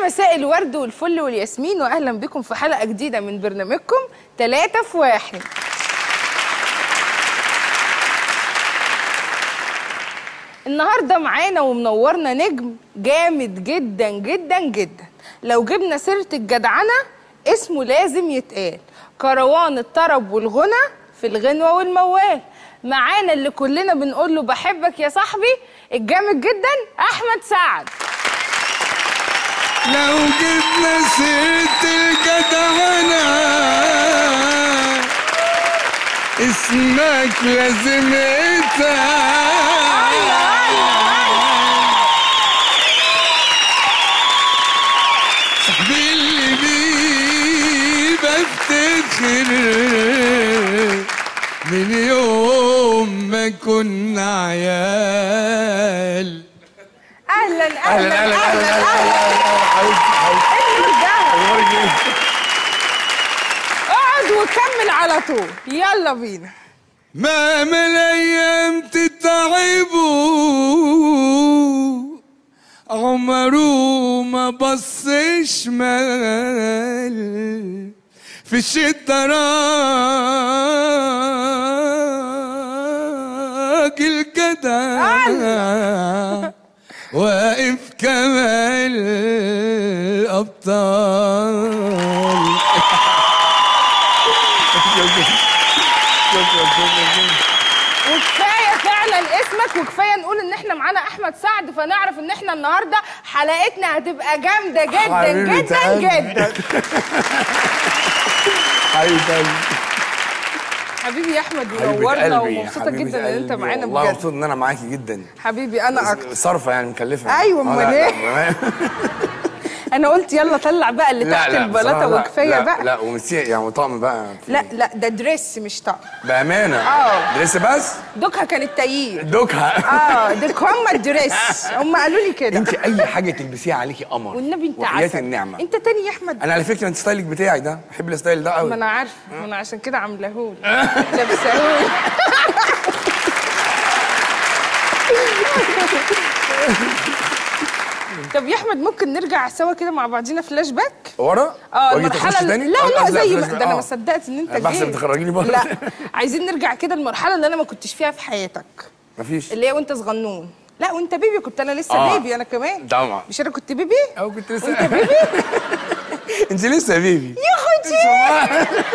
مساء الورد والفل والياسمين واهلا بكم في حلقه جديده من برنامجكم ثلاثة في واحد النهارده معانا ومنورنا نجم جامد جدا جدا جدا لو جبنا سيره الجدعنه اسمه لازم يتقال كروان الطرب والغنى في الغنوه والموال معانا اللي كلنا بنقول له بحبك يا صاحبي الجامد جدا احمد سعد لو جبنا سيرة الجدعنة اسمك لازم يتقال صاحبي اللي بيه بفتخر من يوم ما كنا عيال اهلا اهلا أهلاً، أهلاً، اهلا أهلاً، اهلا النور ده اقعد وكمل على طول يلا بينا مهما الايام تتعبوا عمره ما بص شمال في الشتا راجل جدع واقف كمال الابطال وكفايه فعلا اسمك وكفايه نقول ان احنا معانا احمد سعد فنعرف ان احنا النهارده حلقتنا هتبقى جامده جدا حبيبي جدا تعالي. جدا حبيبي حبيبي يا احمد حبيبة منورنا قلبي، ومبسوطه حبيبة جدا ان انت قلبي. معانا والله بجد مبسوط ان انا معاكي جدا حبيبي انا اكتر صرفه يعني مكلفه أيوة، آه، أمال لا، إيه؟ لا، انا قلت يلا طلع بقى اللي لا تحت لا البلاطه بصراحة لا، وكفايه لا بقى لا ومسي يعني طقم بقى في- لا لا ده دريس مش طقم بامانه آه. دريس بس دوكها كانت تايير دوكها اه ديك هم الدريس هم قالوا لي كده انت اي حاجه تلبسيها عليكي قمر والنبي انت وحياة عسل النعمه انت تاني يا احمد انا على فكره انت ستايلك بتاعي ده بحب الستايل ده ما قوي انا عارفه ما انا عشان كده عاملاهولي لابساهولي طب يا احمد ممكن نرجع سوا كده مع بعضينا فلاش باك ورا اه واجي المرحله تخش اللي- تاني لا آه، لا أصل زي ما فلاش باك. ده انا آه. ما صدقت ان انت أنا بحسب جيت. تخرجيني بره. لا عايزين نرجع كده المرحله اللي انا ما كنتش فيها في حياتك مفيش اللي هي وانت صغنون لا وانت بيبي كنت انا لسه آه. بيبي انا كمان طبعا مش انا كنت بيبي او كنت لسه وانت بيبي انت لسه بيبي يا اختي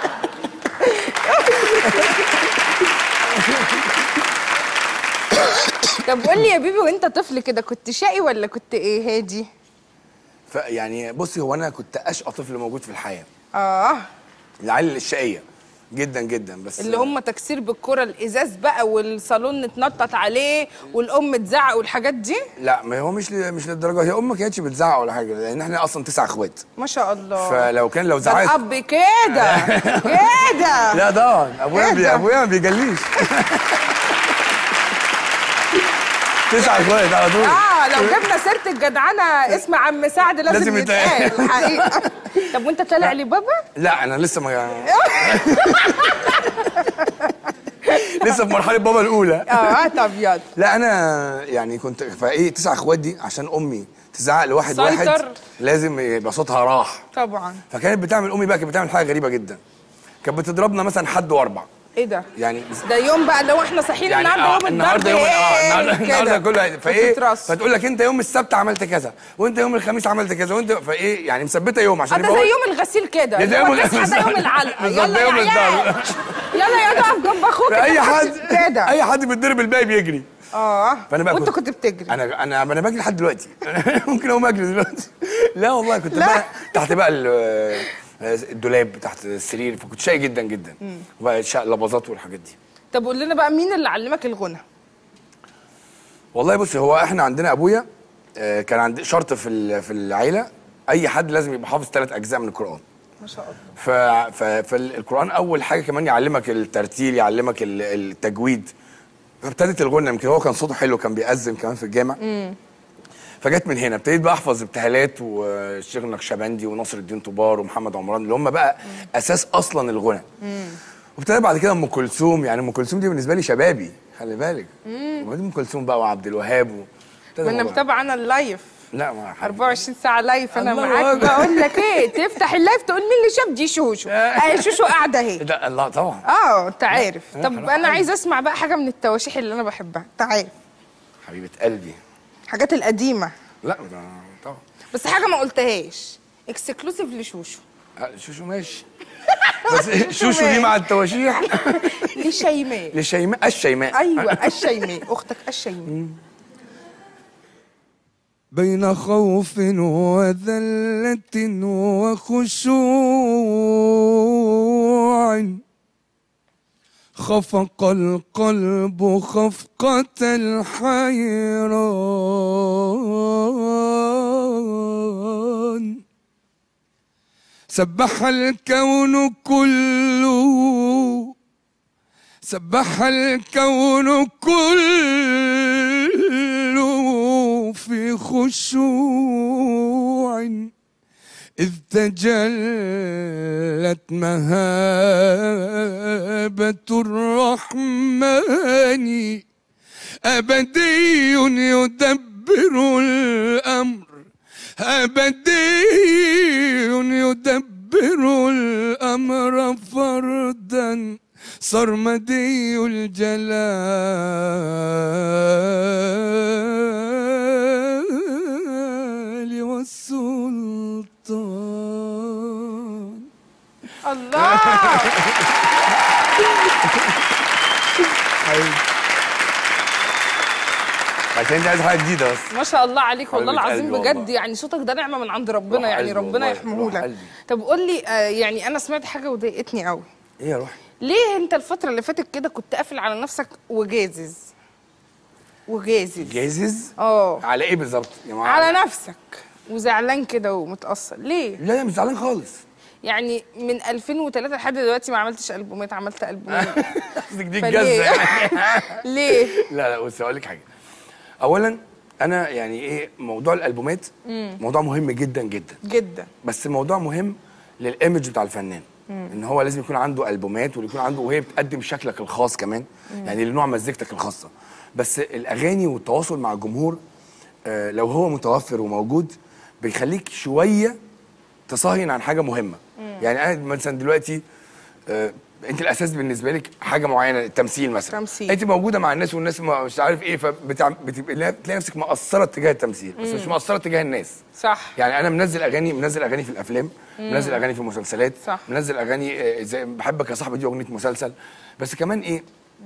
طب قول لي يا بيبي وانت طفل كده كنت شقي ولا كنت ايه هادي ف يعني بصي هو انا كنت اشقى طفل موجود في الحياه اه العيال الشقيه جدا جدا بس اللي هم تكسير بالكرة الازاز بقى والصالون نتنطط عليه والام تزعق والحاجات دي لا ما هو مش ل... مش للدرجه هي امي ما كانتش بتزعق ولا حاجه لان احنا اصلا تسع اخوات ما شاء الله فلو كان لو ده زعقت الاب كده كده لا طبعا ابويا إيه بي... ده؟ ابويا ما بيجليش تسع اخوات على طول اه لو جبنا سيره الجدعنه اسم عم سعد لازم, لازم يتقال. يتقال الحقيقه طب وانت طالع لي بابا لا انا لسه ما لسه في مرحله بابا الاولى اه طب يلا لا انا يعني كنت فايه تسع اخوات دي عشان امي تزعق لواحد واحد سيطر. لازم يبقى صوتها راح طبعا فكانت بتعمل امي بقى كانت بتعمل حاجه غريبه جدا كانت بتضربنا مثلا حد واربع ايه ده يعني ده يوم بقى اللي هو احنا صاحيين يعني النهارده آه يوم النهارده الضرب يوم اه إيه النهارده النهارده كده. كله فايه بتترص. فتقول لك انت يوم السبت عملت كذا وانت يوم الخميس عملت كذا وانت فايه يعني مثبته يوم اه عشان ده يبقى زي هو- يوم الغسيل كده ده اللي زي هو يوم تصحى ده يوم العلقه بالظبط، يلا ده يا يوم عيال الضرب. يلا يا تقف جنب اخوك اي أنت حد كده اي حد بيتضرب الباقي بيجري اه فانا بقى وانت كنت بتجري انا انا انا باجي لحد دلوقتي ممكن اقوم اجري دلوقتي لا والله كنت لا. بقى تحت بقى ال- الدولاب تحت السرير فكنت شقي جدا جدا وبقى شق لبظات والحاجات دي طب قول لنا بقى مين اللي علمك الغنى والله بصي هو احنا عندنا ابويا آه، كان عندي شرط في ال- في العيله اي حد لازم يبقى حافظ ثلاث اجزاء من القران ما شاء الله ف... ف... فالقران اول حاجه كمان يعلمك الترتيل يعلمك ال- التجويد فابتدت الغنى يمكن هو كان صوته حلو كان بيأذن كمان في الجامع فجت من هنا ابتديت بقى احفظ ابتهالات والشيخ النقشبندي وناصر الدين طوبار ومحمد عمران اللي هم بقى اساس اصلا الغنى وابتدى بعد كده ام كلثوم يعني ام كلثوم دي بالنسبه لي شبابي خلي بالك وبعدين ام كلثوم بقى وعبد الوهاب و... ابتدى ما انا الموضوع. متابعه انا اللايف لا ما حاجة. 24 ساعة لايف أنا الله معاك أكبر. بقول لك إيه تفتح اللايف تقول مين اللي شاف دي شوشو أهي شوشو قاعدة أهي لا الله طبعا اه انت عارف لا، طب حرام انا عليك. عايزه اسمع بقى حاجه من التواشيح اللي انا بحبها انت عارف حبيبه قلبي الحاجات القديمه لا ده طبعا بس حاجه ما قلتهاش اكسكلوسيف لشوشو آه، شوشو ماشي بس شوشو دي مع التواشيح لشيماء لشيماء الشيماء ايوه الشيماء اختك الشيماء بين خوف وذلة وخشوع خفق القلب خفقة الحيران سبح الكون كله سبح الكون كله في خشوع إذ تجلت مهابة الرحمن أبدي يدبر الأمر أبدي يدبر الأمر فردا صرمدي الجلال والسلطان الله عشان انت عايز حاجه جديده بس ما شاء الله عليك والله حبيبة العظيم قلبي بجد والله. يعني صوتك ده نعمه من عند ربنا روح يعني قلبي ربنا والله، يحميه روح لك قلبي. طب قول لي آه، يعني انا سمعت حاجه وضايقتني قوي ايه يا روحي ليه انت الفتره اللي فاتت كده كنت قافل على نفسك وجازز وجازز جاهز اه على ايه بالظبط يا جماعه على نفسك وزعلان كده ومتأثر ليه؟ لا لا مش زعلان خالص يعني من 2003 لحد دلوقتي ما عملتش ألبومات عملت ألبومات قصدك دي فليه؟ الجزه يعني ليه؟ لا لا بص هقول لك حاجه اولا انا يعني ايه موضوع الالبومات موضوع مهم جدا جدا جدا بس موضوع مهم للايمج بتاع الفنان ان هو لازم يكون عنده البومات ويكون عنده وهي بتقدم شكلك الخاص كمان يعني لنوع مزيكتك الخاصه بس الاغاني والتواصل مع الجمهور آه لو هو متوفر وموجود بيخليك شويه تصهين عن حاجه مهمه يعني انا مثلا دلوقتي آه انت الاساس بالنسبه لك حاجه معينه التمثيل مثلا تمثيل. انت موجوده مع الناس والناس ما مش عارف ايه فبتلاقي نفسك مقصره تجاه التمثيل بس مش مقصره تجاه الناس صح يعني انا منزل اغاني منزل اغاني في الافلام منزل اغاني في المسلسلات صح. منزل اغاني آه، زي بحبك يا صاحبي دي اغنيه مسلسل بس كمان ايه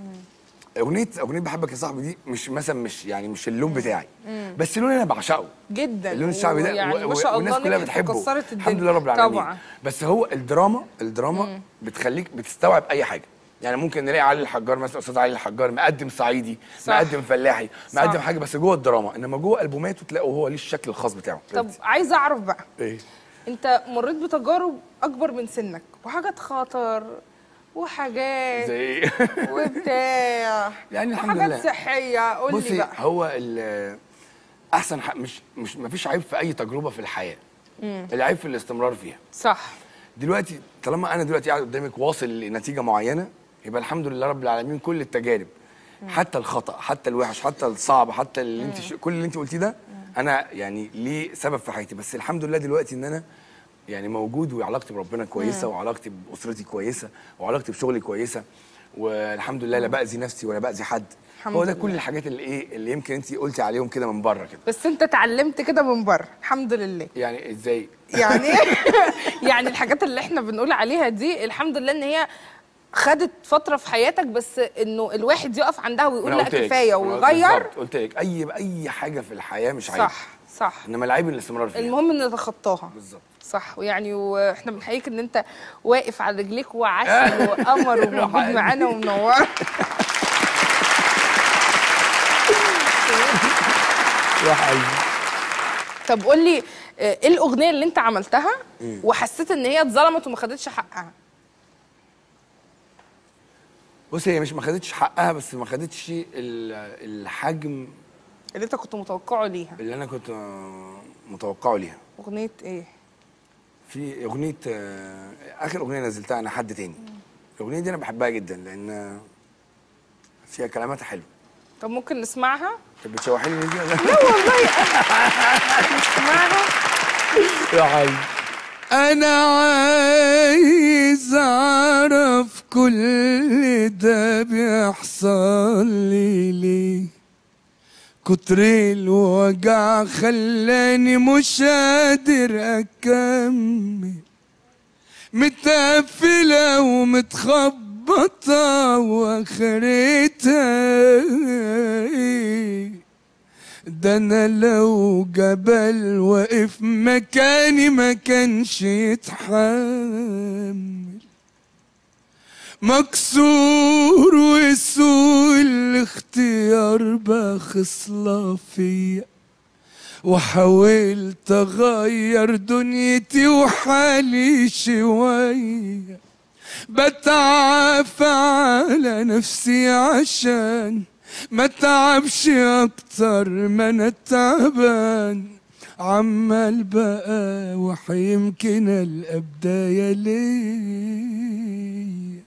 اغنيه اغنيه بحبك يا صاحبي دي مش مثلا مش يعني مش اللون بتاعي بس اللون انا بعشقه جدا اللون الشعبي ده يعني و- ما و- شاء والناس الله كلها نجحت بتحبه وكسرت الدنيا الحمد لله رب العالمين طبعا بس هو الدراما الدراما بتخليك بتستوعب اي حاجه يعني ممكن نلاقي علي الحجار مثلا استاذ علي الحجار مقدم صعيدي صح. مقدم فلاحي مقدم صح. حاجه بس جوه الدراما انما جوه البوماته تلاقوا هو ليه الشكل الخاص بتاعه طب عايزه اعرف بقى ايه انت مريت بتجارب اكبر من سنك وحاجات خطر وحاجات زي ايه وبتاع يعني الحمد وحاجات لله. صحيه قول لي بصي بقى هو ال- احسن حق مش مش مفيش عيب في اي تجربه في الحياه العيب في الاستمرار فيها صح دلوقتي طالما انا دلوقتي قاعد قدامك واصل لنتيجه معينه يبقى الحمد لله رب العالمين كل التجارب حتى الخطا حتى الوحش حتى الصعب حتى اللي انت ش... كل اللي انت قلتيه ده انا يعني ليه سبب في حياتي بس الحمد لله دلوقتي ان انا يعني موجود وعلاقتي بربنا كويسه وعلاقتي باسرتي كويسه وعلاقتي بشغلي كويسه والحمد لله لا باذي نفسي ولا باذي حد الحمد هو ده لله. كل الحاجات اللي ايه اللي يمكن انت قلتي عليهم كده من بره كده بس انت اتعلمت كده من بره الحمد لله يعني ازاي يعني يعني الحاجات اللي احنا بنقول عليها دي الحمد لله ان هي خدت فتره في حياتك بس انه الواحد يقف عندها ويقول أنا لا قلت لك. كفايه أنا ويغير بالظبط، قلت لك اي اي حاجه في الحياه مش عيب صح صح انما العيب الاستمرار فيها المهم ان نتخطاها بالظبط صح ويعني واحنا بنحييك ان انت واقف على رجليك وعسل وقمر وموجود حقيقي. معانا ومنور يا حبيبي طب قول لي آه، ايه الاغنيه اللي انت عملتها وحسيت ان هي اتظلمت وما خدتش حقها بص هي مش ما خدتش حقها بس ما خدتش ال- الحجم اللي انت كنت متوقعه ليها اللي انا كنت آه، متوقعه ليها اغنيه ايه في اغنيه آه، اخر اغنيه نزلتها انا حد تاني الاغنيه دي انا بحبها جدا لان فيها كلماتها حلوه طب ممكن نسمعها طب بتشوحيني دي ولا لا والله نسمعها يا حي انا عايز اعرف كل ده بيحصل لي ليه كتر الوجع خلاني مش قادر اكمل متقفلة ومتخبطة واخرتها ايه ده انا لو جبل واقف مكاني ما كانش يتحمل مكسور وسوء الاختيار بخصلة فيا وحاولت اغير دنيتي وحالي شويه بتعافى على نفسي عشان ما تعبش اكتر ما انا تعبان عمال بقى وحيمكن القى بدايه ليه